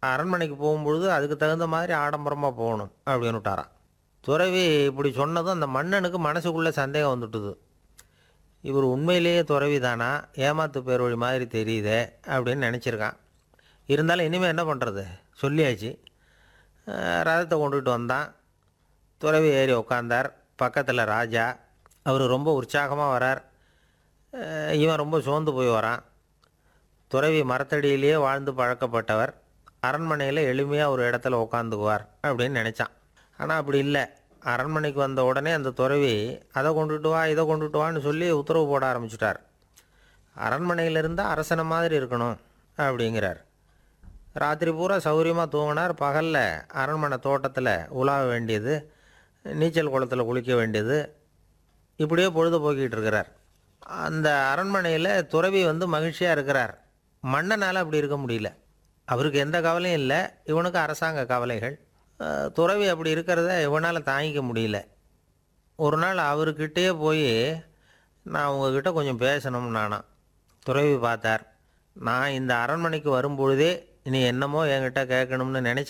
அரண்மனைக்கு போகும்பொழுது அதுக்கு தகுந்த மாதிரி ஆடம்பரமாக போகணும் அப்படின்னு விட்டாராம் துறவி இப்படி சொன்னதும் அந்த மன்னனுக்கு மனசுக்குள்ளே சந்தேகம் வந்துட்டுது இவர் உண்மையிலேயே துறவி தானா ஏமாத்து பேர் வழி மாதிரி தெரியுதே அப்படின்னு நினச்சிருக்கான் இருந்தாலும் இனிமேல் என்ன பண்ணுறது சொல்லியாச்சு அஹ் ரதத்தை கொண்டுகிட்டு வந்தான் துறவி ஏறி உக்காந்தார் பக்கத்தில் ராஜா அவர் ரொம்ப உற்சாகமாக வரார் அஹ் இவன் ரொம்ப சோர்ந்து போய் வரான் துறவி மரத்தடியிலேயே வாழ்ந்து பழக்கப்பட்டவர் அரண்மனையில் எளிமையாக ஒரு இடத்துல உக்காந்துக்குவார் அப்படின்னு நினச்சான் ஆனால் அப்படி இல்லை அரண்மனைக்கு வந்த உடனே அந்த துறவி அதை கொண்டுட்டு வா இதை கொண்டுட்டு வான்னு சொல்லி உத்தரவு போட ஆரம்பிச்சிட்டார் அரண்மனையில் இருந்தால் அரசனை மாதிரி இருக்கணும் அப்படிங்கிறார் ராத்திரி பூரா சௌகரியமாக தூங்கினார் பகலில் அரண்மனை தோட்டத்தில் உலாவ வேண்டியது நீச்சல் குளத்தில் குளிக்க வேண்டியது இப்படியே பொழுது போக்கிட்டு இருக்கிறார் அந்த அரண்மனையில் துறவி வந்து மகிழ்ச்சியாக இருக்கிறார் மன்னனால் அப்படி இருக்க முடியல அவருக்கு எந்த கவலையும் இல்லை இவனுக்கு அரசாங்க கவலைகள் அஹ், துறவி அப்படி இருக்கிறத இவனால் தாங்கிக்க முடியல ஒரு நாள் அவர்கிட்டயே போய் நான் உங்ககிட்ட கொஞ்சம் பேசணும் நானா துறவி பார்த்தார் நான் இந்த அரண்மனைக்கு வரும்பொழுதே நீ என்னமோ என்கிட்ட கேட்கணும்னு நினச்ச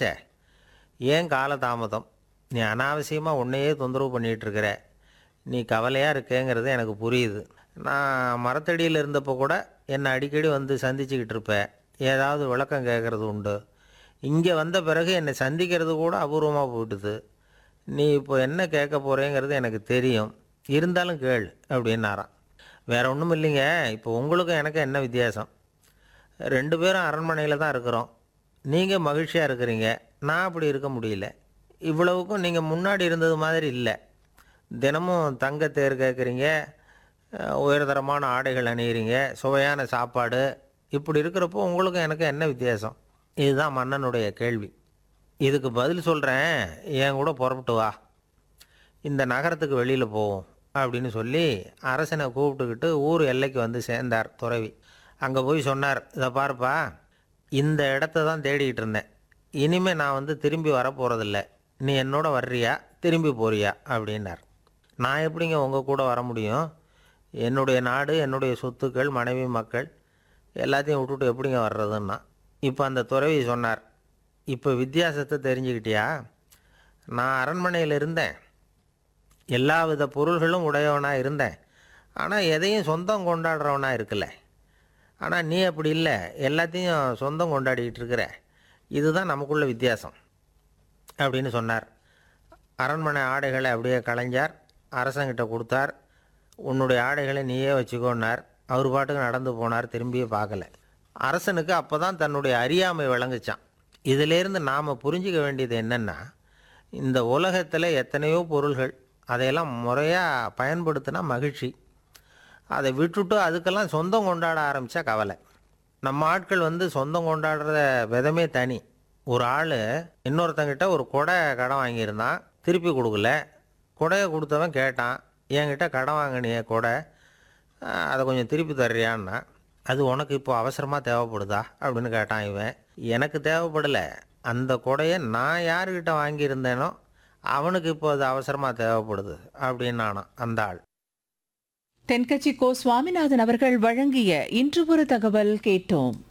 ஏன் காலதாமதம் நீ அனாவசியமாக உன்னையே தொந்தரவு பண்ணிகிட்டு இருக்கிற நீ கவலையாக இருக்கேங்கிறது எனக்கு புரியுது நான் மரத்தடியில் இருந்தப்போ கூட என்னை அடிக்கடி வந்து சந்திச்சுக்கிட்டு இருப்பேன் ஏதாவது விளக்கம் கேட்குறது உண்டு இங்கே வந்த பிறகு என்னை சந்திக்கிறது கூட அபூர்வமாக போயிட்டுது நீ இப்போ என்ன கேட்க போகிறேங்கிறது எனக்கு தெரியும் இருந்தாலும் கேள் அப்படின்னாராம் வேற ஒன்றும் இல்லைங்க இப்போ உங்களுக்கும் எனக்கு என்ன வித்தியாசம் ரெண்டு பேரும் அரண்மனையில் தான் இருக்கிறோம் நீங்கள் மகிழ்ச்சியாக இருக்கிறீங்க நான் அப்படி இருக்க முடியல இவ்வளவுக்கும் நீங்கள் முன்னாடி இருந்தது மாதிரி இல்லை தினமும் தங்க தேர் கேட்குறீங்க அஹ், உயர்தரமான ஆடைகள் அணியிறீங்க சுவையான சாப்பாடு இப்படி இருக்கிறப்போ உங்களுக்கும் எனக்கு என்ன வித்தியாசம் இதுதான் மன்னனுடைய கேள்வி இதுக்கு பதில் சொல்கிறேன் என் கூட புறப்பட்டு வா இந்த நகரத்துக்கு வெளியில் போவோம் அப்படின்னு சொல்லி அரசனை கூப்பிட்டுக்கிட்டு ஊர் எல்லைக்கு வந்து சேர்ந்தார் துறவி அங்கே போய் சொன்னார் இதை பாருப்பா இந்த இடத்த தான் தேடிக்கிட்டு இருந்தேன் இனிமேல் நான் வந்து திரும்பி வர போகிறதில்ல நீ என்னோட வர்றியா திரும்பி போறியா அப்படின்னார் நான் எப்படிங்க உங்கள் கூட வர முடியும் என்னுடைய நாடு என்னுடைய சொத்துக்கள் மனைவி மக்கள் எல்லாத்தையும் விட்டுட்டு எப்படிங்க வர்றதுன்னா இப்போ அந்த துறவி சொன்னார் இப்போ வித்தியாசத்தை தெரிஞ்சுக்கிட்டியா நான் அரண்மனையில் இருந்தேன் எல்லா வித பொருள்களும் உடையவனாக இருந்தேன் ஆனால் எதையும் சொந்தம் கொண்டாடுறவனாக இருக்கல ஆனால் நீ அப்படி இல்லை எல்லாத்தையும் சொந்தம் கொண்டாடிக்கிட்டு இருக்கிற இதுதான் நமக்குள்ள வித்தியாசம் அப்படின்னு சொன்னார் அரண்மனை ஆடைகளை அப்படியே களைஞ்சார் அரசங்கிட்ட கொடுத்தார் உன்னுடைய ஆடைகளை நீயே வச்சுக்கோன்னார் அவர் பாட்டுக்கு நடந்து போனார் திரும்பியே பார்க்கல அரசனுக்கு அப்போ தான் தன்னுடைய அறியாமை விளங்குச்சான் இதிலேருந்து நாம் புரிஞ்சிக்க வேண்டியது என்னென்னா இந்த உலகத்தில் எத்தனையோ பொருள்கள் அதையெல்லாம் முறையாக பயன்படுத்தினா மகிழ்ச்சி அதை விட்டுட்டு அதுக்கெல்லாம் சொந்தம் கொண்டாட ஆரம்பித்தா கவலை நம்ம ஆட்கள் வந்து சொந்தம் கொண்டாடுற விதமே தனி ஒரு ஆள் இன்னொருத்தங்கிட்ட ஒரு கொடை கடன் வாங்கியிருந்தான் திருப்பி கொடுக்கல கொடையை கொடுத்தவன் கேட்டான் என்கிட்ட கடன் வாங்கினிய கொடை அஹ், அதை கொஞ்சம் திருப்பி தர்றியான்னா அது உனக்கு இப்போ அவசரமாக தேவைப்படுதா அப்படின்னு கேட்டான் இவன் எனக்கு தேவைப்படலை அந்த கொடையை நான் யாருக்கிட்ட வாங்கியிருந்தேனோ அவனுக்கு இப்போ அது அவசரமாக தேவைப்படுது அப்படின்னானான் அந்த ஆள் தென்கட்சி கோ சுவாமிநாதன் அவர்கள் வழங்கிய இன்று ஒரு தகவல் கேட்டோம்